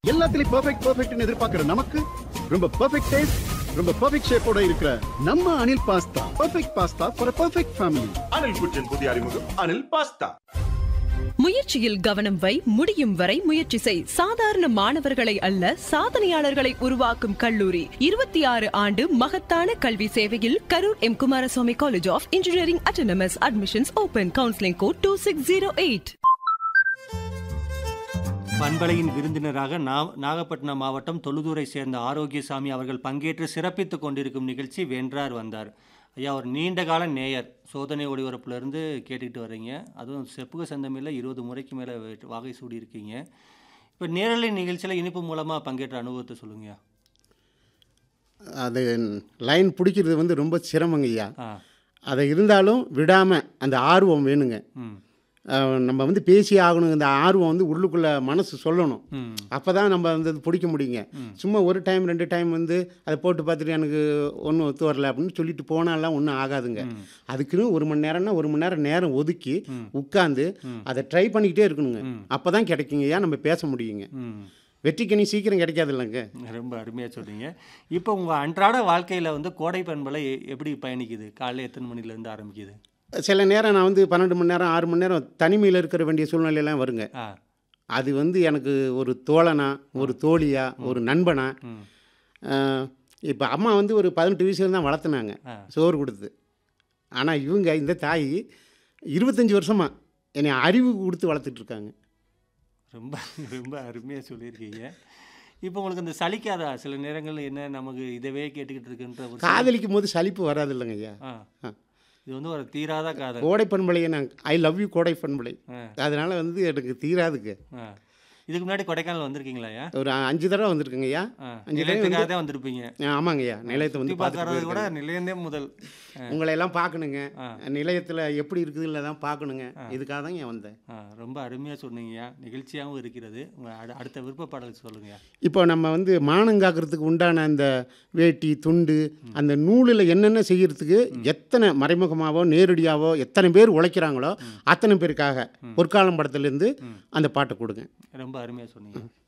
எல்லாத்துலயும் பெர்ஃபெக்ட் பெர்ஃபெக்ட்னு எதிர்பார்க்கிற நமக்கு ரொம்ப பெர்ஃபெக்ட் டேஸ்ட் ரொம்ப பெர்ஃபெக்ட் ஷேப்போட இருக்கிற நம்ம Anil pasta perfect pasta for perfect family Anil kitchen புதிய அறிமுகம் அனில் பாஸ்தா முயற்சியில் கவனம் வை முடியும் வரை முயற்சி செய் சாதாரண மாணவர்களை அல்ல சாதனையாளர்களை உருவாக்கும் கல்லூரி இருபத்தி ஆறு ஆண்டு மகத்தான கல்வி சேவையில் Karur M Kumaraswamy college of engineering autonomous admissions open counselling code two six zero eight பண்பலையின் விருந்தினராக நா- நாகப்பட்டினம் மாவட்டம் தொழுதூரை சேர்ந்த ஆரோக்கியசாமி அவர்கள் பங்கேற்று சிறப்பித்துக் கொண்டிருக்கும் நிகழ்ச்சி வென்றார் வந்தார் ஐயா ஒரு நீண்ட கால நேயர் சோதனை ஒளிபரப்புலேருந்து கேட்டுக்கிட்டு வர்றீங்க அதுவும் செப்புக சந்தமில்ல இருபது முறைக்கு மேலே வாகை சூடி இருக்கீங்க இப்போ நேரலை நிகழ்ச்சியில் இனிப்பு மூலமாக பங்கேற்ற அனுபவத்தை சொல்லுங்கய்யா அது லைன் பிடிக்கிறது வந்து ரொம்ப சிரமங்கய்யா ஆ அதை இருந்தாலும் விடாமல் அந்த ஆர்வம் வேணுங்க ம் அஹ் நம்ம வந்து பேசி ஆகணும் இந்த ஆர்வம் வந்து உள்ளுக்குள்ளே மனசு சொல்லணும் ம் அப்போ தான் நம்ம வந்து அது பிடிக்க முடியுங்க சும்மா ஒரு டைம் ரெண்டு டைம் வந்து அதை போட்டு பார்த்துட்டு எனக்கு ஒன்றும் ஒத்து வரல அப்படின்னு சொல்லிட்டு போனாலாம் ஒன்றும் ஆகாதுங்க அதுக்குன்னு ஒரு மணி நேரம்னா ஒரு மணி நேரம் நேரம் ஒதுக்கி உட்காந்து அதை ட்ரை பண்ணிக்கிட்டே இருக்கணுங்க அப்போ தான் கிடைக்குங்கய்யா நம்ம பேச முடியுங்க ம் வெற்றிக்கனி சீக்கிரம் கிடைக்காது இல்லைங்க ரொம்ப அருமையாக சொன்னீங்க இப்போ உங்கள் அன்றாட வாழ்க்கையில் வந்து கோடை பண்பலை எ- எப்படி பயணிக்குது காலையில் எத்தனை மணிலேருந்து ஆரம்பிக்குது சில நேரம் நான் வந்து பன்னெண்டு மணி நேரம் ஆறு மணி நேரம் தனிமையில் இருக்கிற வேண்டிய சூழ்நிலையெல்லாம் வருங்க ஆ அது வந்து எனக்கு ஒரு தோழனா ஒரு தோழியா ஒரு நண்பனா ம் இப்போ அம்மா வந்து ஒரு பதினெட்டு வயசுல தான் வளர்த்துனாங்க ஆ. சோறு கொடுத்து ஆனால் இவங்க இந்த தாய் இருபத்தஞ்சி வருஷமா என்னை அறிவு கொடுத்து வளர்த்துட்டு இருக்காங்க ரொம்ப ரொம்ப அருமையாக சொல்லியிருக்கீங்க இப்போ உங்களுக்கு இந்த சலிக்காதா சில நேரங்கள்ல என்ன நமக்கு இதவே கேட்டுக்கிட்டு இருக்குன்ற ஒரு சில- காதலிக்கும் போது சலிப்பு வராது இல்லைங்க ஐயா ஆ ஆ. இது வந்து ஒரு தீராத காதல் கோடை பண்பலையை நான் ஐ லவ் யூ கோடை பண்பலை ஆ அதனால் வந்து எனக்கு தீராதுங்க ஆ இதுக்கு முன்னாடி கொடைக்கானல் வந்திருக்கீங்களா ஐயா ஒரு அஞ்சு தடவை வந்திருக்குங்க ஐயா ஆ அஞ்சு தடவை நிலையத்துக்காக தான் வந்திருப்பீங்க ஆ, ஆமாங்க ஐயா நிலையத்தை சுற்றி வந்து பார்த்துட்டு பார்க்கறது கூட போயிருக்கேங்க. நிலையந்தே முதல் ஆ, உங்களை எல்லாம் பார்க்கணுங்க ஆ. நிலையத்தில் எப்படி இருக்குதுல்ல தான் பார்க்கணுங்க இதுக்காக தான் இங்கே வந்தேன் ஆ ரொம்ப அருமையாக சொன்னீங்கய்யா நிகழ்ச்சியாகவும் இருக்கிறது உங்கள் அடு அடுத்த விருப்ப பாடல் சொல்லுங்கய்யா இப்போ நம்ம வந்து மானங்காக்கிறதுக்கு உண்டான அந்த வேட்டி துண்டு அந்த நூலில் என்னென்ன செய்யறதுக்கு எத்தனை மறைமுகமாவோ நேரடியாவோ எத்தனை பேர் உழைக்கிறாங்களோ அத்தனை பேருக்காக பொற்காலம் படத்துலேருந்து அந்த பாட்டை கொடுங்க ரொம்ப அருமையாக சொன்னீங்க